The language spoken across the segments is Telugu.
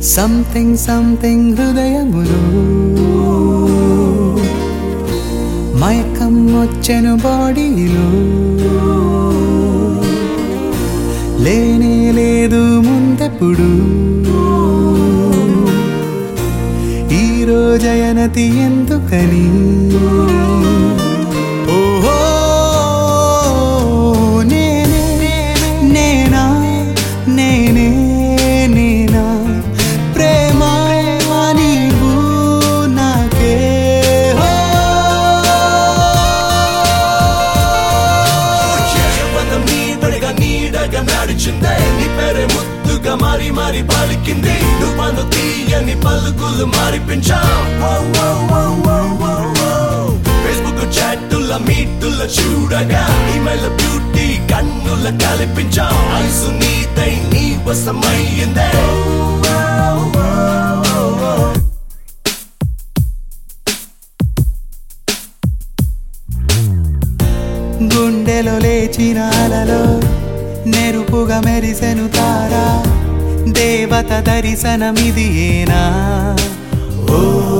సంథింగ్ సంథింగ్ హృదయములో మైకం వచ్చెను బాడీలో లేనే లేదు ముందెప్పుడు ఈ రోజయనతి ఎందుకని ఓహో నేనే నేనా నేనే నేనా ప్రేమ నీవు నాకే చేపదం నీడగా నీడగా నడిచిందే నీ పేరే ముద్దుగా మారి మారి పలికింది నువ్వు తీయని పలుకులు మారిపించా ఫేస్బుక్ చాటుల మీటుల చూడగా ఈమెయిల్ బ్యూటీ కన్నుల కల్పించా ఐసు నీదై నీ వశమయ్యిందే గుండెలో లేచిన అలలో నెరుపుగా మెరిసెను తారా దేవత దర్శనమిది ఏనా ఓ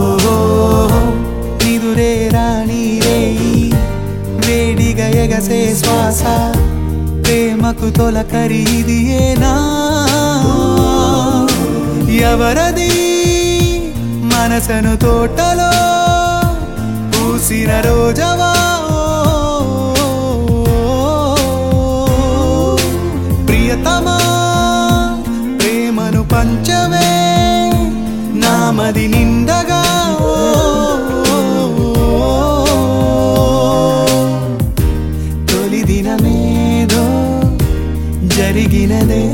నిదురే రాణి రేయి వేడిగా ఎగసే శ్వాస ప్రేమకు తొలకరి ఇది ఏనా ఎవరది మనసను తోటలో పూసిన రోజవా ప్రియతమా ప్రేమను పంచమే నామది నిండగా తొలి దినమేదో జరిగినదే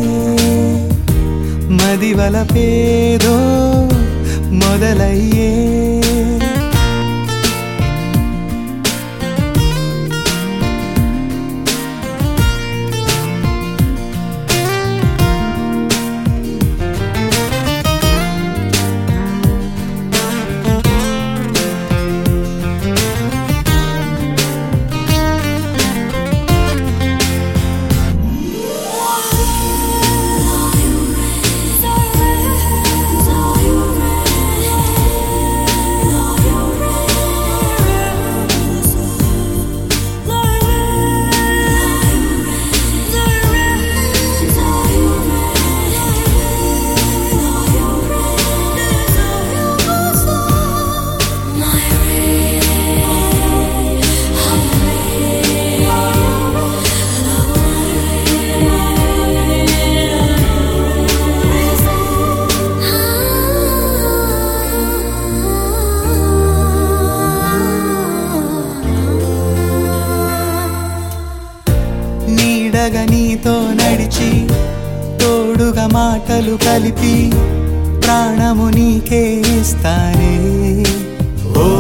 మదివల పేదో మొదలయ్యే నీడగా నీతో నడిచి తోడుగా మాటలు కలిపి ప్రాణము నీకే ఇస్తానే ఓ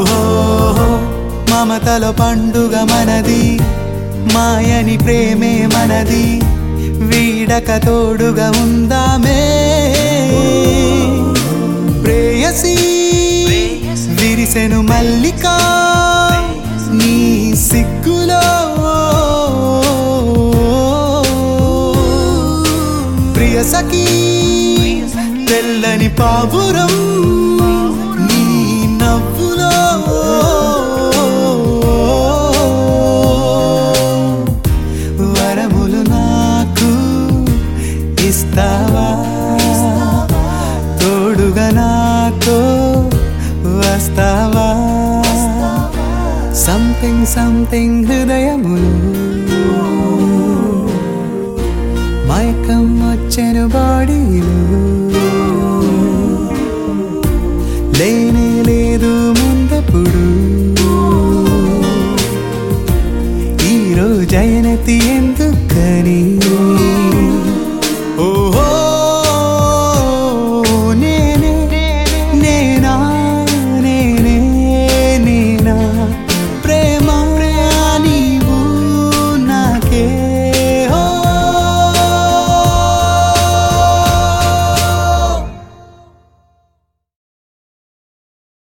మమతలో పండుగ మనది మాయని ప్రేమే మనది వీడక తోడుగా ఉందామే ప్రేయసి విరిసెను మల్లిక నీ సిగ్గులో ప్రియ సఖీ తెల్లని పావురం నీ నవ్వులో వరములు నాకు ఇస్తావా తోడుగా నాతో వస్తావా సంథింగ్ సంథింగ్ హృదయములు మైకం వచ్చెను బాడీలో లేనే లేదు ముందప్పుడు ఈ రోజైనతి ఎందుకని